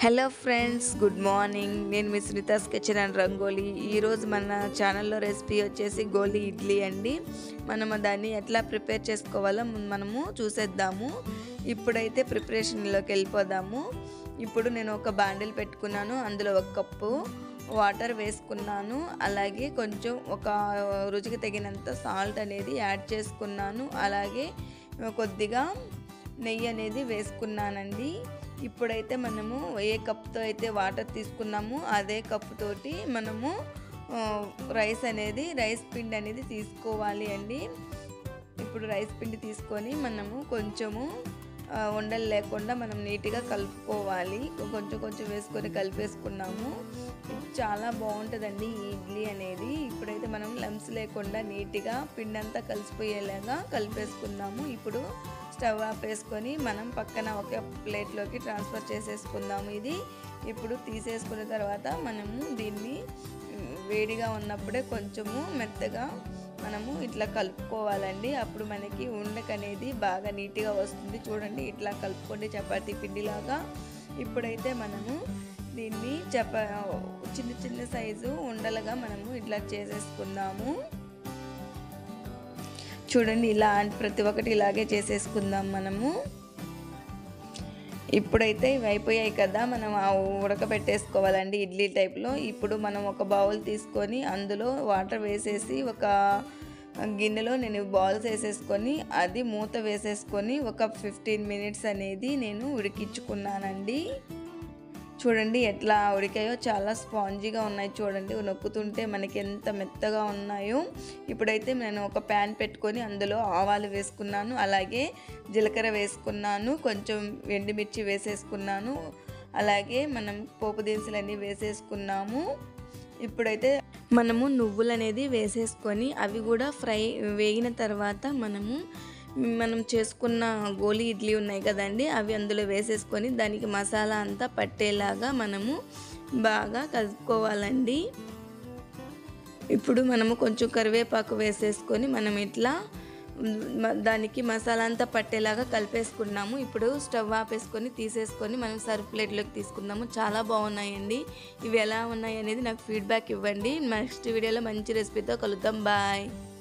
hello friends good morning నేను మీ Sunitha's kitchen and rangoli ఈరోజు మన ఛానల్లో రెసిపీ వచ్చేసి గోలీ ఇడ్లీ అండి మనము దాన్ని ఎట్లా ప్రిపేర్ చేసుకోవాలో ము- మనము చూసేద్దాము ఇప్పుడైతే ప్రిపరేషన్లోకి వెళ్ళిపోదాము ఇప్పుడు నేను ఒక బాండిల్ పెట్టుకున్నాను అందులో ఒక కప్పు వాటర్ వేసుకున్నాను అలాగే కొంచెం ఒక రుచికి తగినంత సాల్ట్ అనేది యాడ్ చేసుకున్నాను అలాగే కొద్దిగా నెయ్యి అనేది వేసుకున్నానండి ఇప్పుడైతే మనము ఏ కప్తో అయితే వాటర్ తీసుకున్నామో అదే కప్పు తోటి మనము ఆ, రైస్ అనేది రైస్ పిండి అనేది తీసుకోవాలి అండి ఇప్పుడు రైస్ పిండి తీసుకొని మనము కొంచెము ఆ, ఉండలు లేకుండా మనం నీట్గా కలుపుకోవాలి కొంచెం కొంచెం వేసుకొని కలిపేసుకున్నాము ఇది చాలా బాగుంటుందండి ఈ ఇడ్లీ అనేది ఇప్పుడైతే మనం లమ్స్ లేకుండా నీట్గా పిండి అంతా కలిసిపోయేలాగా కలిపేసుకున్నాము ఇప్పుడు స్టవ్ ఆపేసుకొని మనం పక్కన ఒక ప్లేట్లోకి ట్రాన్స్ఫర్ చేసేసుకుందాము ఇది ఇప్పుడు తీసేసుకున్న తర్వాత మనము దీన్ని ఉమ్, వేడిగా ఉన్నప్పుడే కొంచెము మెత్తగా మనము ఇట్లా కలుపుకోవాలండి అప్పుడు మనకి ఉండకనేది బాగా నీట్గా వస్తుంది చూడండి ఇట్లా కలుపుకోండి చపాతీ పిండిలాగా ఇప్పుడైతే మనము దీన్ని చపా చిన్న చిన్న సైజు ఉండలుగా మనము ఇట్లా చేసేసుకుందాము చూడండి ఇలా ప్రతి ఒక్కటి ఇలాగే చేసేసుకుందాం మనము ఇప్పుడైతే ఇవి అయిపోయాయి కదా మనం ఆ ఉడకబెట్టేసుకోవాలండి ఇడ్లీ టైప్లో ఇప్పుడు మనం ఒక బౌల్ తీసుకొని అందులో వాటర్ వేసేసి ఒక గిన్నెలో నేను బాల్స్ వేసేసుకొని అది మూత వేసేసుకొని ఒక ఫిఫ్టీన్ మినిట్స్ అనేది నేను ఉడికించుకున్నానండి చూడండి ఎట్లా ఉడికాయో చాలా స్పాంజీగా ఉన్నాయి చూడండి నొక్కుతుంటే మనకి ఎంత మెత్తగా ఉన్నాయో ఇప్పుడైతే నేను ఒక ప్యాన్ పెట్టుకొని అందులో ఆవాలు వేసుకున్నాను అలాగే జీలకర్ర వేసుకున్నాను కొంచెం ఎండుమిర్చి వేసేసుకున్నాను అలాగే మనం పోపు దినుసులన్నీ వేసేసుకున్నాము ఇప్పుడైతే మనము నువ్వులు అనేది వేసేసుకొని అవి కూడా ఫ్రై వేగిన తర్వాత మనము మనం చేసుకున్న గోలీ ఇడ్లీ ఉన్నాయి కదండి అవి అందులో వేసేసుకొని దానికి మసాలా అంతా పట్టేలాగా మనము బాగా కలుపుకోవాలండి ఇప్పుడు మనము కొంచెం కరివేపాకు వేసేసుకొని మనం ఇట్లా మ- దానికి మసాలా అంతా పట్టేలాగా కలిపేసుకున్నాము ఇప్పుడు స్టవ్ ఆపేసుకొని తీసేసుకొని మనం సర్వ్ ప్లేట్లోకి తీసుకుందాము చాలా బాగున్నాయండి ఇవి ఎలా ఉన్నాయి అనేది నాకు ఫీడ్బ్యాక్ ఇవ్వండి నెక్స్ట్ వీడియోలో మంచి రెసిపీతో కలుద్దాం బాయ్